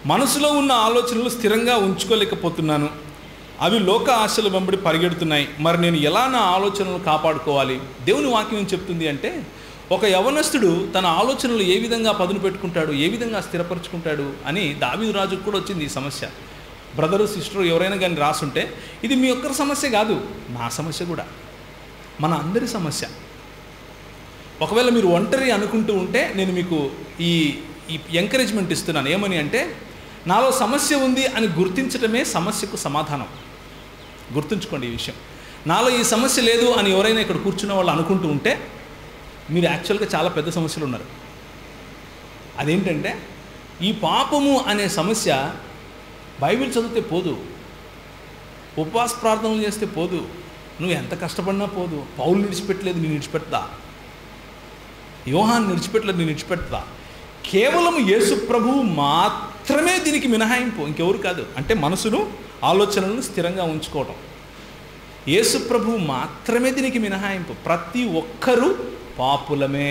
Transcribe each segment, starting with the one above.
మనసులో ఉన్న ఆలోచనలు స్థిరంగా ఉంచుకోలేకపోతున్నాను అవి లోక ఆశల వెంబడి పరిగెడుతున్నాయి మరి నేను ఎలా నా ఆలోచనలు కాపాడుకోవాలి దేవుని వాక్యం ఏం చెప్తుంది అంటే ఒక యవనస్తుడు తన ఆలోచనలు ఏ విధంగా పదును పెట్టుకుంటాడు ఏ విధంగా స్థిరపరచుకుంటాడు అని దావీదు రాజుకు కూడా వచ్చింది ఈ సమస్య బ్రదరు సిస్టరు ఎవరైనా కానీ రాసుంటే ఇది మీ ఒక్కరి సమస్య కాదు నా సమస్య కూడా మన అందరి సమస్య ఒకవేళ మీరు ఒంటరి అనుకుంటూ ఉంటే నేను మీకు ఈ ఈ ఎంకరేజ్మెంట్ ఇస్తున్నాను ఏమని అంటే నాలో సమస్య ఉంది అని గుర్తించడమే సమస్యకు సమాధానం గుర్తుంచుకోండి ఈ విషయం నాలో ఈ సమస్య లేదు అని ఎవరైనా ఇక్కడ కూర్చున్న వాళ్ళు అనుకుంటూ ఉంటే మీరు యాక్చువల్గా చాలా పెద్ద సమస్యలు ఉన్నారు అదేంటంటే ఈ పాపము అనే సమస్య బైబిల్ చదివితే పోదు ఉపవాస ప్రార్థనలు చేస్తే పోదు నువ్వు ఎంత కష్టపడినా పోదు పౌలు విడిచిపెట్టలేదు నేను విడిచిపెడతా యోహాన్ విడిచిపెట్టలేదు నేను విడిచిపెడతా కేవలం యేసు ప్రభువు మాత్రమే దీనికి మినహాయింపు ఇంకెవరు కాదు అంటే మనసును ఆలోచనలను స్థిరంగా ఉంచుకోవటం యేసు ప్రభువు మాత్రమే దీనికి మినహాయింపు ప్రతి ఒక్కరూ పాపులమే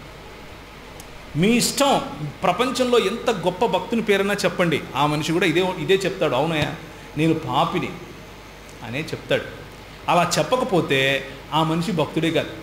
మీ ఇష్టం ప్రపంచంలో ఎంత గొప్ప భక్తుని పేరైనా చెప్పండి ఆ మనిషి కూడా ఇదే ఇదే చెప్తాడు అవునయ్య నేను పాపిని అనే చెప్తాడు అలా చెప్పకపోతే ఆ మనిషి భక్తుడే కాదు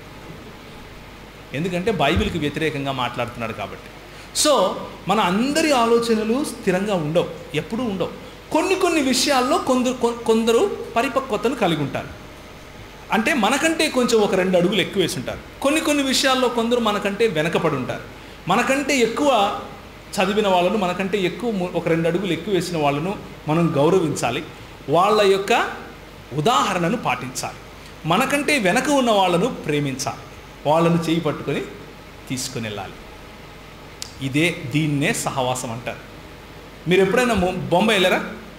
ఎందుకంటే బైబిల్కి వ్యతిరేకంగా మాట్లాడుతున్నాడు కాబట్టి సో మన అందరి ఆలోచనలు స్థిరంగా ఉండవు ఎప్పుడూ ఉండవు కొన్ని కొన్ని విషయాల్లో కొందరు కొ- కొందరు పరిపక్వతను కలిగి ఉంటారు అంటే మనకంటే కొంచెం ఒక రెండు అడుగులు ఎక్కువ వేసి ఉంటారు కొన్ని కొన్ని విషయాల్లో కొందరు మనకంటే వెనకపడి ఉంటారు మనకంటే ఎక్కువ చదివిన వాళ్ళను మనకంటే ఎక్కువ ము- ఒక రెండు అడుగులు ఎక్కువ వేసిన వాళ్ళను మనం గౌరవించాలి వాళ్ళ యొక్క ఉదాహరణను పాటించాలి మనకంటే వెనక ఉన్న వాళ్ళను ప్రేమించాలి వాళ్ళను చేయి పట్టుకొని తీసుకుని వెళ్ళాలి ఇదే దీన్నే సహవాసం అంటారు మీరు ఎప్పుడైనా మొ- బొంబాయి వెళ్ళారా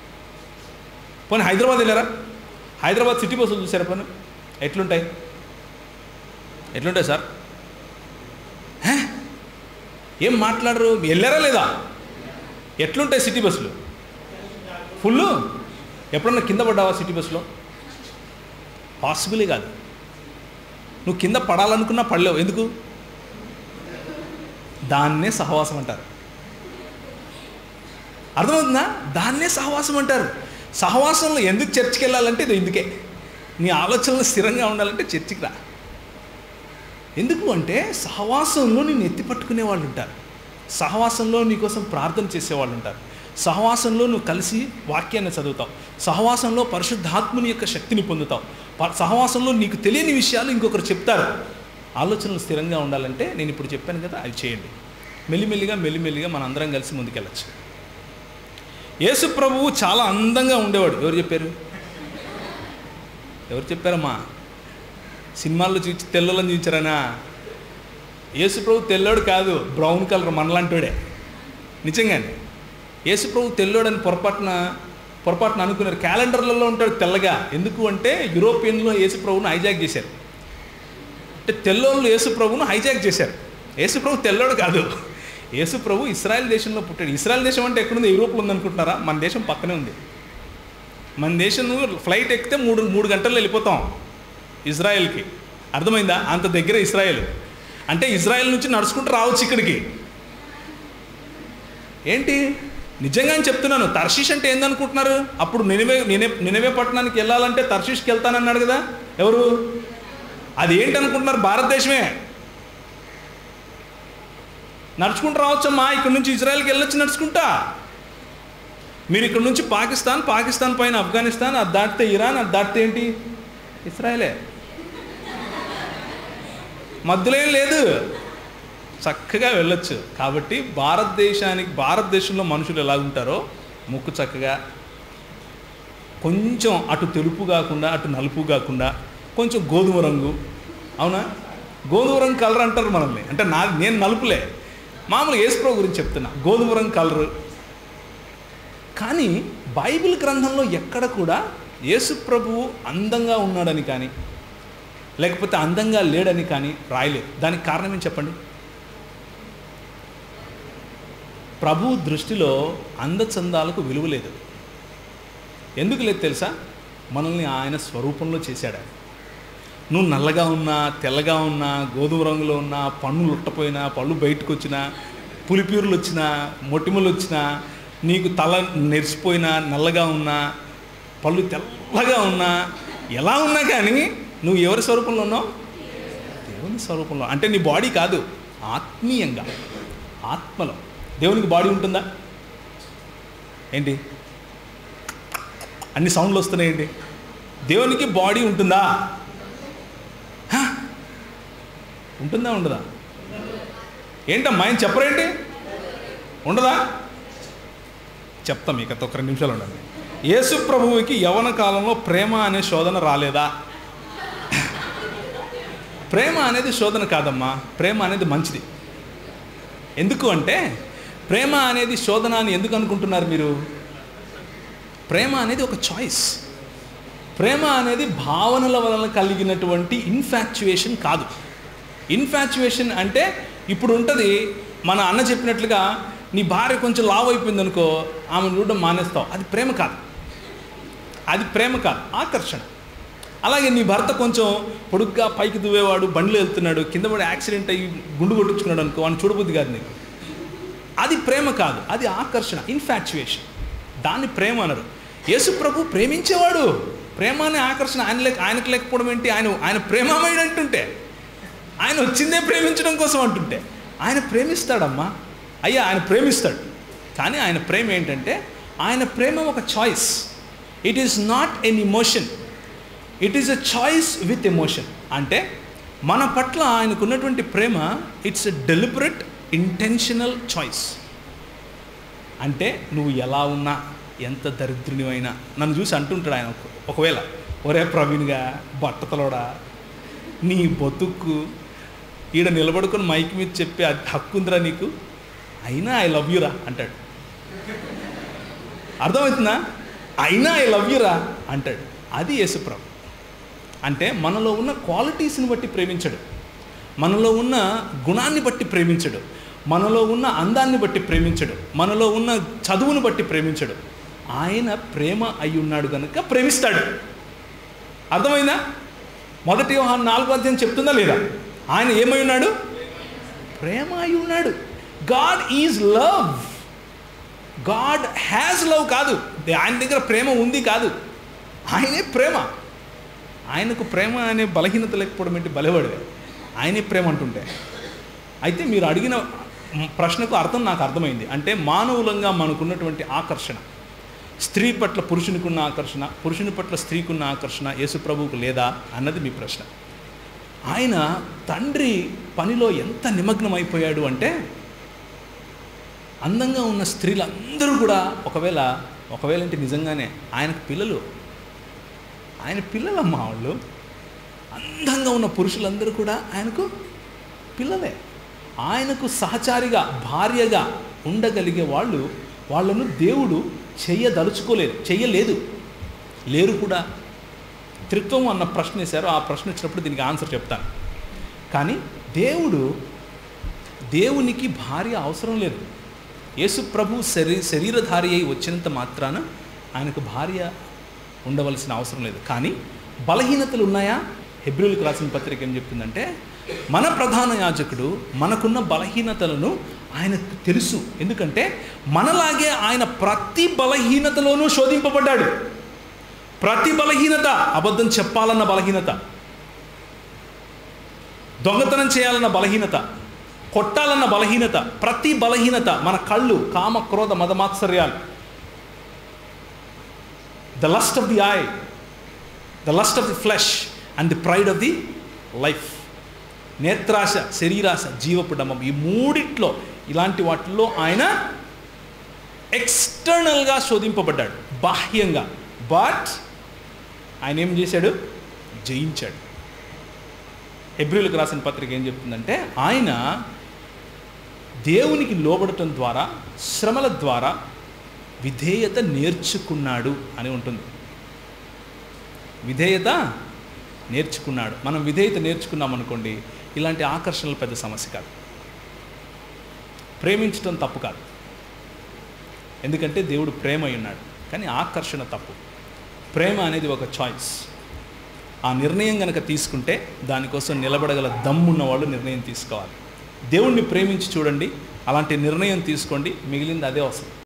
పోనీ హైదరాబాద్ వెళ్ళారా హైదరాబాద్ సిటీ బస్సులు చూసారా పోనీ ఎట్లుంటాయి ఎట్లుంటాయి సార్ హే? ఏం మాట్లాడరు వెళ్ళారా లేదా ఎట్లుంటాయి సిటీ బస్సులు ఫుల్ ఎప్పుడన్నా కింద పడ్డావా సిటీ బస్సులో పాసిబులే కాదు నువ్వు కింద పడాలనుకున్నా పడలేవు ఎందుకు దాన్నే సహవాసం అంటారు అర్థమవుతుందా దాన్నే సహవాసం అంటారు సహవాసంలో ఎందుకు చర్చికి వెళ్ళాలంటే ఇది ఇందుకే నీ ఆలోచనలు స్థిరంగా ఉండాలంటే చర్చికి రా ఎందుకు అంటే సహవాసంలో నేను ఎత్తి పట్టుకునే వాళ్ళు ఉంటారు సహవాసంలో నీకోసం ప్రార్థన చేసేవాళ్ళు ఉంటారు సహవాసంలో నువ్వు కలిసి వాక్యాన్ని చదువుతావు సహవాసంలో పరిశుద్ధాత్ముని యొక్క శక్తిని పొందుతావు ప- సహవాసంలో నీకు తెలియని విషయాలు ఇంకొకరు చెప్తారు ఆలోచనలు స్థిరంగా ఉండాలంటే నేను ఇప్పుడు చెప్పాను కదా అవి చేయండి మెల్లిమెల్లిగా మెల్లిమెల్లిగా మన అందరం కలిసి ముందుకెళ్ళచ్చు యేసు ప్రభువు చాలా అందంగా ఉండేవాడు ఎవరు చెప్పారు ఎవరు చెప్పారమ్మా సినిమాల్లో చూచి తెల్లని చూచారనా యేసు ప్రభు తెల్లోడు కాదు బ్రౌన్ కలర్ మనలాంటోడే నిజంగానే యేసు ప్రభు తెల్లోడని పొరపాటున పొరపాటున అనుకున్నారు క్యాలెండర్లలో ఉంటాడు తెల్లగా ఎందుకు అంటే యూరోపియన్లో యేసు ప్రభువును హైజాక్ చేశారు అంటే తెల్లోళ్ళు యేసు ప్రభువును హైజాక్ చేశారు యేసు ప్రభు తెల్లోడు కాదు యేసు ప్రభు ఇస్రాయల్ దేశంలో పుట్టాడు ఇస్రాయల్ దేశం అంటే ఎక్కడుంది యూరోప్లో ఉందనుకుంటున్నారా మన దేశం పక్కనే ఉంది మన దేశం ఫ్లైట్ ఎక్కితే మూడు మూడు గంటల్లో వెళ్ళిపోతాం ఇజ్రాయెల్కి అర్థమైందా అంత దగ్గర ఇజ్రాయెల్ అంటే ఇజ్రాయెల్ నుంచి నడుచుకుంటూ రావచ్చు ఇక్కడికి ఏంటి నిజంగానే చెప్తున్నాను తర్షీష్ అంటే ఏందనుకుంటున్నారు అప్పుడు నినవే నినే నినవే పట్టణానికి వెళ్ళాలంటే తర్షీష్కి వెళ్తానన్నాడు కదా ఎవరు అది ఏంటనుకుంటున్నారు భారతదేశమే నడుచుకుంటూ రావచ్చమ్మా ఇక్కడ నుంచి ఇజ్రాయెల్కి వెళ్ళొచ్చు నడుచుకుంటా మీరు ఇక్కడ నుంచి పాకిస్తాన్ పాకిస్తాన్ పైన ఆఫ్ఘనిస్తాన్ అది దాటితే ఇరాన్ అది దాటితే ఏంటి ఇస్రాయలే మధ్యలో ఏం లేదు చక్కగా వెళ్ళొచ్చు కాబట్టి భారతదేశానికి భారతదేశంలో మనుషులు ఎలా ఉంటారో ముక్కు చక్కగా కొంచెం అటు తెలుపు కాకుండా అటు నలుపు కాకుండా కొంచెం గోధుమ రంగు అవునా గోధుమ రంగు కలర్ అంటారు మనల్ని అంటే నా నేను నలుపులే మామూలు ఏస్ప్రో గురించి చెప్తున్నా గోధుమ రంగు కలరు కానీ బైబిల్ గ్రంథంలో ఎక్కడ కూడా యేసు ప్రభువు అందంగా ఉన్నాడని కానీ లేకపోతే అందంగా లేడని కానీ రాయలేదు దానికి కారణం ఏం చెప్పండి ప్రభు దృష్టిలో అందచందాలకు విలువ లేదు ఎందుకు లేదు తెలుసా మనల్ని ఆయన స్వరూపంలో చేశాడు ఆయన నువ్వు నల్లగా ఉన్నా తెల్లగా ఉన్నా గోధుమ రంగులో ఉన్నా పన్నులు ఉట్టపోయినా పళ్ళు బయటకు వచ్చినా పులిపీరులు వచ్చినా మొటిమలు వచ్చినా నీకు తల నెరిసిపోయినా నల్లగా ఉన్నా పళ్ళు తెల్లగా ఉన్నా ఎలా ఉన్నా కానీ నువ్వు ఎవరి స్వరూపంలో ఉన్నావు దేవుని స్వరూపంలో అంటే నీ బాడీ కాదు ఆత్మీయంగా ఆత్మలో దేవునికి బాడీ ఉంటుందా ఏంటి అన్ని సౌండ్లు వస్తున్నాయండి దేవునికి బాడీ ఉంటుందా హ? ఉంటుందా ఉండదా ఏంటమ్మా ఆయన చెప్పరేంటి ఉండదా చెప్తా మీకు ఒక రెండు నిమిషాలు ఉండండి యేసు ప్రభువుకి యవన కాలంలో ప్రేమ అనే శోధన రాలేదా ప్రేమ అనేది శోధన కాదమ్మా ప్రేమ అనేది మంచిది ఎందుకు అంటే ప్రేమ అనేది శోధన అని ఎందుకు అనుకుంటున్నారు మీరు ప్రేమ అనేది ఒక చాయిస్ ప్రేమ అనేది భావనల వలన కలిగినటువంటి ఇన్ఫాక్చుయేషన్ కాదు ఇన్ఫాక్చుయేషన్ అంటే ఇప్పుడు ఉంటుంది మన అన్న చెప్పినట్లుగా నీ భార్య కొంచెం లావ్ అయిపోయింది అనుకో ఆమెను చూడడం మానేస్తావు అది ప్రేమ కాదు అది ప్రేమ కాదు ఆకర్షణ అలాగే నీ భర్త కొంచెం పొడుగ్గా పైకి దువ్వేవాడు బండిలో వెళ్తున్నాడు కింద పడి యాక్సిడెంట్ అయ్యి గుండు కొట్టించుకున్నాడు అనుకో అని చూడబుద్ది కాదు నీకు అది ప్రేమ కాదు అది ఆకర్షణ ఇన్ఫాక్చుయేషన్ దాన్ని ప్రేమ అనరు యేసు ప్రభు ప్రేమించేవాడు ప్రేమ అనే ఆకర్షణ ఆయన లేక ఆయనకు లేకపోవడం ఏంటి ఆయన ఆయన ప్రేమమయుడు అంటుంటే ఆయన వచ్చిందే ప్రేమించడం కోసం అంటుంటే ఆయన ప్రేమిస్తాడమ్మా అయ్యా ఆయన ప్రేమిస్తాడు కానీ ఆయన ప్రేమ ఏంటంటే ఆయన ప్రేమ ఒక choice it is not an emotion it is a choice with emotion అంటే మన పట్ల ఆయనకున్నటువంటి ప్రేమ it's a deliberate intentional choice అంటే నువ్వు ఎలా ఉన్నా ఎంత దరిద్రునివైనా నన్ను చూసి అంటుంటాడు ఆయన ఒక- ఒకవేళ ఒరే ప్రవీణ్గా బట్టతలోడా నీ బతుక్కు ఈడ నిలబడుకొని మైక్ మీద చెప్పే హ- హక్కు ఉందిరా నీకు అయినా ఐ లవ్ యూరా అంటాడు అర్థమవుతుందా అయినా ఐ లవ్ యూరా అంటాడు అది యేసుప్రభు అంటే మనలో ఉన్న క్వాలిటీస్ని బట్టి ప్రేమించడు మనలో ఉన్న గుణాన్ని బట్టి ప్రేమించడు మనలో ఉన్న అందాన్ని బట్టి ప్రేమించడు మనలో ఉన్న చదువును బట్టి ప్రేమించడు ఆయన ప్రేమ అయి ఉన్నాడు కనుక ప్రేమిస్తాడు అర్థమైందా మొదటి యోహాన్ నాలుగో అధ్యాయం చెప్తుందా లేదా ఆయన ఏమై ఉన్నాడు ప్రేమ అయి ఉన్నాడు God is love God has love కాదు ఆయన దగ్గర ప్రేమ ఉంది కాదు ఆయనే ప్రేమ ఆయనకు ప్రేమ అనే బలహీనత లేకపోవడం ఏంటి బలవాడివే ఆయనే ప్రేమ అంటుంటే అయితే మీరు అడిగిన ప్రశ్నకు అర్థం నాకు అర్థమైంది అంటే మానవులంగా మనకున్నటువంటి ఆకర్షణ స్త్రీ పట్ల పురుషునికి ఉన్న ఆకర్షణ పురుషుని పట్ల స్త్రీకి ఉన్న ఆకర్షణ యేసు ప్రభువుకు లేదా అన్నది మీ ప్రశ్న ఆయన తండ్రి పనిలో ఎంత నిమగ్నం అయిపోయాడు అంటే అందంగా ఉన్న స్త్రీలందరూ కూడా ఒకవేళ ఒకవేళ అంటే నిజంగానే ఆయనకు పిల్లలు ఆయన పిల్లలమ్మ వాళ్ళు అందంగా ఉన్న పురుషులందరూ కూడా ఆయనకు పిల్లలే ఆయనకు సహచారిగా భార్యగా ఉండగలిగే వాళ్ళు వాళ్ళను దేవుడు చెయ్యదలుచుకోలేదు చెయ్యలేదు లేరు కూడా త్రిత్వం అన్న ప్రశ్న వేశారు ఆ ప్రశ్న వచ్చినప్పుడు దీనికి ఆన్సర్ చెప్తాను కానీ దేవుడు దేవునికి భార్య అవసరం లేదు యేసు ప్రభు శరీ శరీరధారి అయి వచ్చినంత మాత్రాన ఆయనకు భార్య ఉండవలసిన అవసరం లేదు కానీ బలహీనతలు ఉన్నాయా హెబ్రిల్కి రాసిన పత్రిక ఏం చెప్తుందంటే మన ప్రధాన యాజకుడు మనకున్న బలహీనతలను ఆయనకు తెలుసు ఎందుకంటే మనలాగే ఆయన ప్రతి బలహీనతలోనూ శోధింపబడ్డాడు ప్రతి బలహీనత అబద్ధం చెప్పాలన్న బలహీనత దొంగతనం చేయాలన్న బలహీనత కొట్టాలన్న బలహీనత ప్రతి బలహీనత మన కళ్ళు కామ క్రోధ మదమాత్సర్యాలు the lust of the eye the lust of the flesh and the pride of the life నేత్రాశ శరీరాశ జీవపు డమ్మం ఈ మూడిట్లో ఇలాంటి వాటిల్లో ఆయన ఎక్స్టర్నల్గా శోధింపబడ్డాడు బాహ్యంగా బట్ ఆయన ఏం చేశాడు జయించాడు హెబ్రిలకు రాసిన పత్రిక ఏం చెప్తుందంటే ఆయన దేవునికి లోబడటం ద్వారా శ్రమల ద్వారా విధేయత నేర్చుకున్నాడు అని ఉంటుంది విధేయత నేర్చుకున్నాడు మనం విధేయత నేర్చుకున్నాం అనుకోండి ఇలాంటి ఆకర్షణలు పెద్ద సమస్య కాదు ప్రేమించడం తప్పు కాదు ఎందుకంటే దేవుడు ప్రేమ అయి ఉన్నాడు కానీ ఆకర్షణ తప్పు ప్రేమ అనేది ఒక చాయిస్ ఆ నిర్ణయం కనుక తీసుకుంటే దానికోసం నిలబడగల దమ్మున్న వాళ్ళు నిర్ణయం తీసుకోవాలి దేవుణ్ణి ప్రేమించి చూడండి అలాంటి నిర్ణయం తీసుకోండి మిగిలింది అదే అవసరం